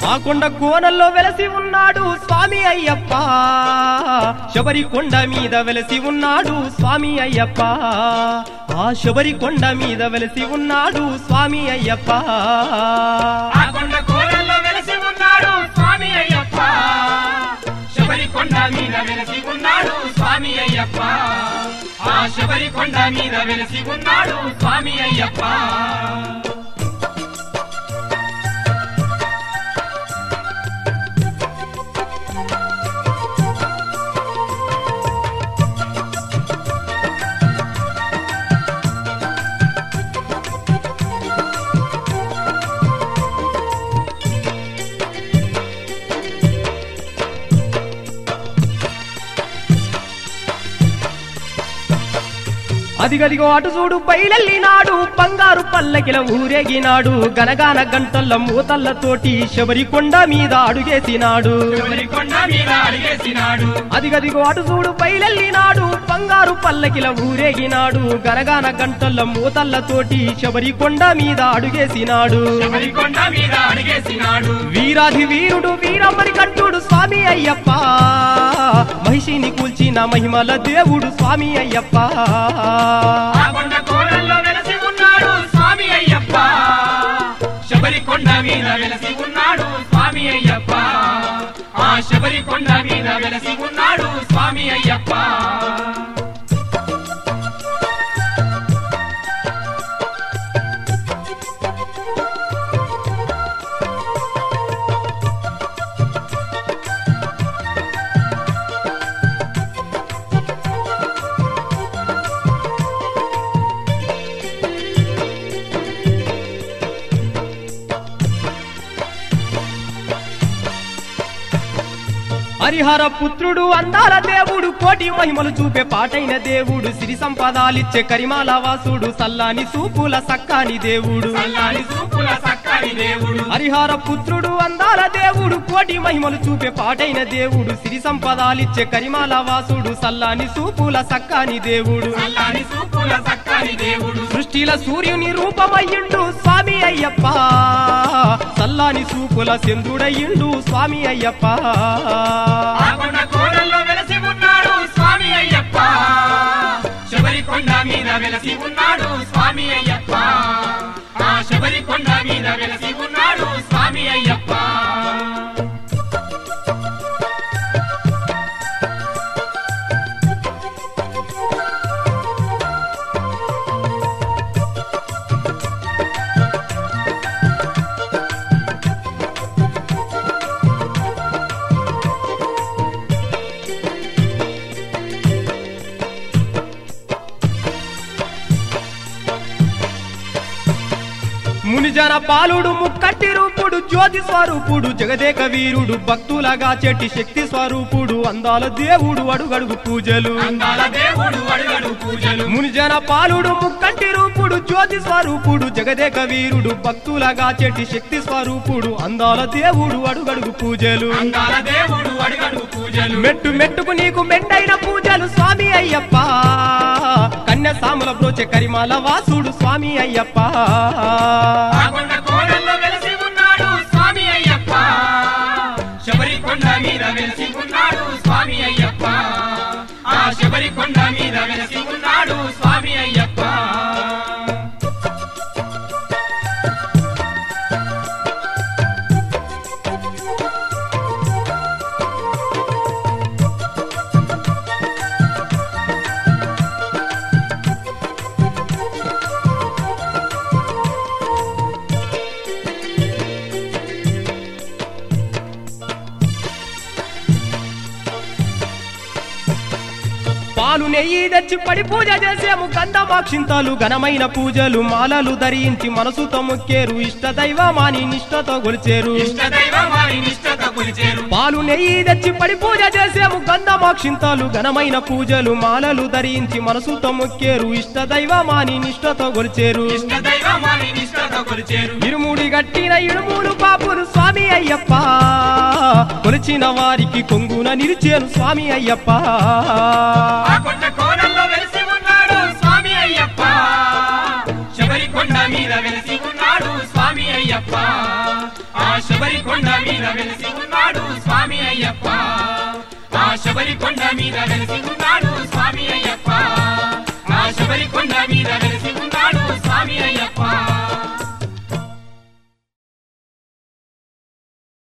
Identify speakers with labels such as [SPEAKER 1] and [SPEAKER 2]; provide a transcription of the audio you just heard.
[SPEAKER 1] ఆ కొండ కోనల్లో వెలసి ఉన్నాడు స్వామి అయ్యప్ప శబరి కొండ మీద వెలసి ఉన్నాడు స్వామి అయ్యప్ప ఆ శబరి కొండ మీద వెలసి ఉన్నాడు స్వామి అయ్యప్ప
[SPEAKER 2] ఆ కొండ కోరల్లో వెలసి ఉన్నాడు స్వామి అయ్యప్ప శబరి కొండ మీద వెలసి ఉన్నాడు స్వామి అయ్యప్ప ఆ శబరి కొండ మీద వెలసి ఉన్నాడు స్వామి అయ్యప్ప
[SPEAKER 1] అదిగదిగో అటు చూడు బయలెళ్ళినాడు బంగారు పల్లకిల ఊరేగినాడు గనగాన గంటల్ల మూతల్లతోటి శబరి కొండ మీద అడుగేసినాడు
[SPEAKER 2] శబరి కొండ మీద అడిగేసినాడు
[SPEAKER 1] అదిగదిగో అటు చూడు బయలెళ్ళినాడు బంగారు పల్లకిల ఊరేగినాడు గనగాన గంటల్ల మూతల్లతోటి శబరి కొండ మీద అడుగేసినాడు
[SPEAKER 2] శబరి కొండ మీద అడిగేసినాడు
[SPEAKER 1] వీరాధి వీరుడు వీరమ్మని కంటుడు స్వామి అయ్యప్ప మహిషిని కూల్చిన మహిమల దేవుడు స్వామి అయ్యప్ప
[SPEAKER 2] ఆ కొండ కోరల్లో వెలసి ఉన్నాడు స్వామి అయ్యప్ప శబరి కొండ మీద వెలసి ఉన్నాడు స్వామి అయ్యప్ప ఆ శబరి కొండ మీద వెలసి ఉన్నాడు స్వామి అయ్యప్ప
[SPEAKER 1] హరిహర పుత్రుడు అందాల దేవుడు కోటి మహిమలు చూపే పాటైన దేవుడు సిరి సంపదాలిచ్చే కరిమాల వాసుడు సల్లాని సూపుల సక్కాని దేవుడు
[SPEAKER 2] చల్లాని చూపుల సక్కని దేవుడు
[SPEAKER 1] హరిహర పుత్రుడు అందాల దేవుడు కోటి మహిమలు చూపే పాటైన దేవుడు సిరి సంపదాలిచ్చే కరిమాల వాసుడు సల్లాని సూపుల సక్కాని దేవుడు
[SPEAKER 2] చల్లాని చూపుల సక్కని దేవుడు
[SPEAKER 1] సృష్టిల సూర్యుని రూపమయ్యిండు స్వామి అయ్యప్ప సల్లాని సూపుల చంద్రుడయ్యిండు స్వామి అయ్యప్ప
[SPEAKER 2] ఆ కొండ కోరల్లో వెలసి ఉన్నాడు స్వామి అయ్యప్ప శబరి కొండ మీద వెలసి ఉన్నాడు స్వామి అయ్యప్ప ఆ శబరి కొండ మీద వెలసి ఉన్నాడు స్వామి అయ్యప్ప
[SPEAKER 1] మునిజన పాలుడు ముక్కట్టి రూపుడు జ్యోతి స్వరూపుడు జగదేక వీరుడు భక్తులగా చెట్టి శక్తి స్వరూపుడు అందాల దేవుడు అడుగడుగు పూజలు
[SPEAKER 2] అందాల దేవుడు అడుగడు పూజలు
[SPEAKER 1] మునిజన పాలుడు ముక్కంటి రూపుడు జ్యోతి స్వరూపుడు జగదేక వీరుడు భక్తులగా చెట్టి శక్తి స్వరూపుడు అందాల దేవుడు అడుగడుగు పూజలు
[SPEAKER 2] అందాల దేవుడు అడుగడు పూజలు
[SPEAKER 1] మెట్టు మెట్టుకు నీకు మెండైన పూజలు స్వామి అయ్యప్ప కన్య సాముల బ్రోచె కరిమాల వాసుడు స్వామి అయ్యప్ప
[SPEAKER 2] ఆ కొండ కోరల్లో వెలసి ఉన్నాడు స్వామి అయ్యప్ప శబరి కొండ మీద వెలసి ఉన్నాడు స్వామి అయ్యప్ప ఆ శబరి కొండ మీద వెలసి ఉన్నాడు స్వామి అయ్యప్ప
[SPEAKER 1] పాలు నెయ్యి తెచ్చి పడి పూజ చేసేము గంధమాక్షింతలు ఘనమైన పూజలు మాలలు ధరించి మనసుతో మొక్కేరు ఇష్ట దైవమాని నిష్టతో గొలిచేరు
[SPEAKER 2] ఇష్ట దైవమాని నిష్టత కొలిచేరు
[SPEAKER 1] పాలు నెయ్యి తెచ్చి పడి పూజ చేసేము గంధమాక్షింతలు ఘనమైన పూజలు మాలలు ధరించి మనసుతో మొక్కేరు ఇష్ట దైవమాని నిష్టతో గొలిచేరు
[SPEAKER 2] ఇష్ట దైవమాని నిష్టత కొలిచేరు
[SPEAKER 1] ఇరుముడి గట్టిన ఇడుమూలు పాపులు స్వామి అయ్యప్ప కొలిచిన వారికి కొంగున నిలిచేను స్వామి అయ్యప్ప
[SPEAKER 2] ఆ కొండ కోణంలో వెలిసి ఉన్నాడు స్వామి అయ్యప్ప శబరి కొండ మీద వెలిసి ఉన్నాడు స్వామి అయ్యప్ప ఆ శబరి కొండ మీద కొండ మీద వెలిసి ఉన్నాడు స్వామి అయ్యప్ప